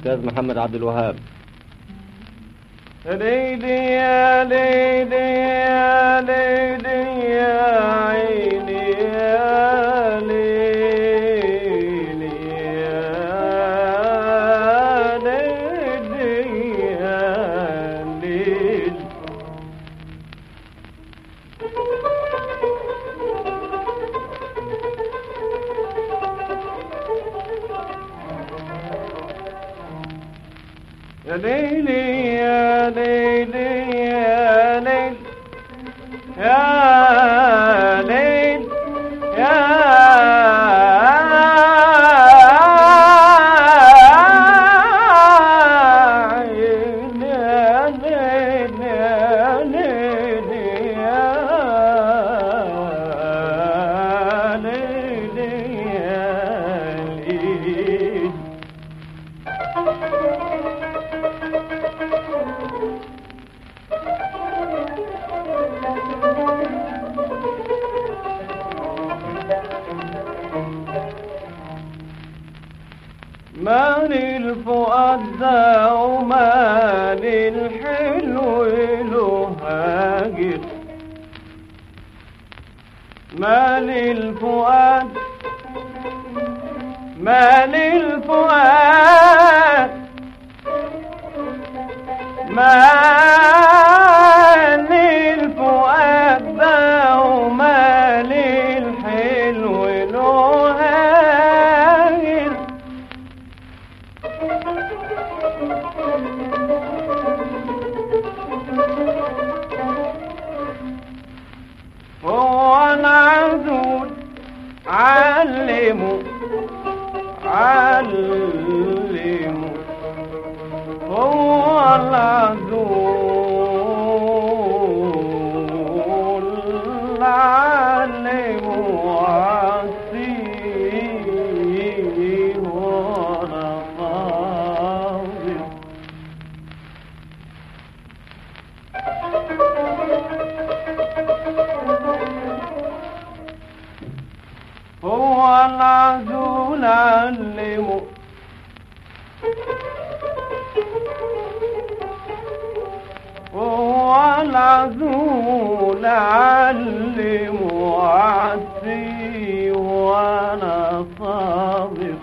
الأستاذ محمد عبد الوهاب ليلي يا ليلي يا ليلي يا عيني يا ليلي يا ليلي يا ليلي يا ليلي يا ليلي يا ليل يا ليل يا عين يا ليل يا ليل يا ليل يا ليل مال الفؤاد ذا ومال الحلو له هاجر مال الفؤاد مال الفؤاد مال الفؤاد ذا ومال الحلو له هاجر هو العذول علمه علمه هو العذول علمه عصيه وانا فاضل هو العذول علمه هو العذول علمه عسي وانا صابر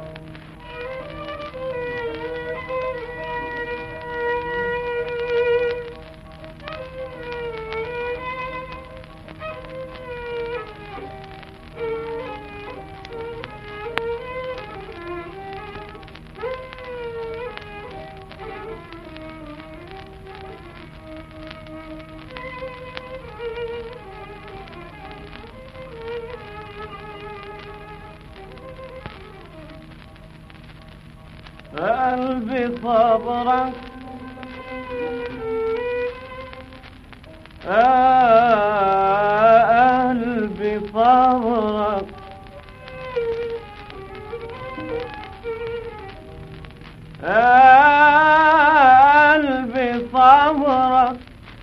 قلبي صبرك آه قلبي صبرك آه قلبي صبرك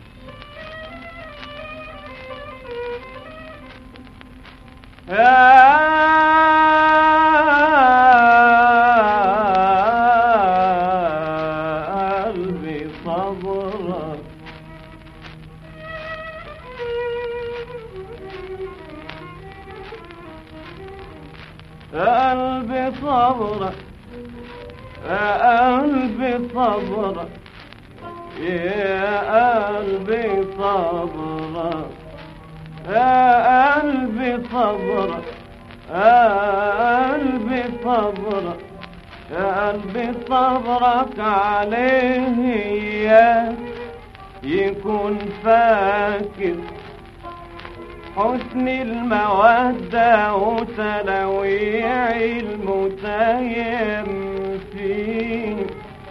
يا قلبي صبرك يا قلبي صبرك يا قلبي صبرك يا قلبي صبرك يا قلبي صبرك يا قلبي صبرك يا قلبي صبرك عليه إياه يكون فاكر حسن المودة وتلويع المتيم فيه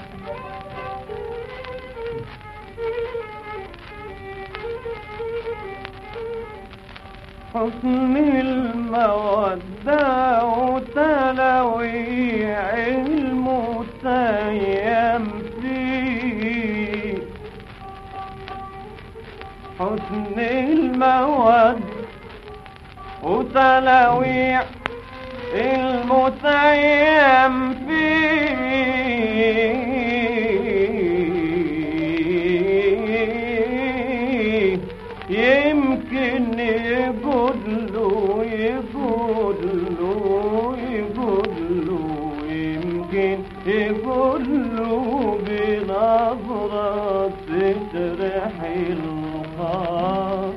حسن المودة وتلويع المتيم فيه حسن المودة وتلويع المتيم فيه يمكن يقولوا بنظرة تجرح الخاطر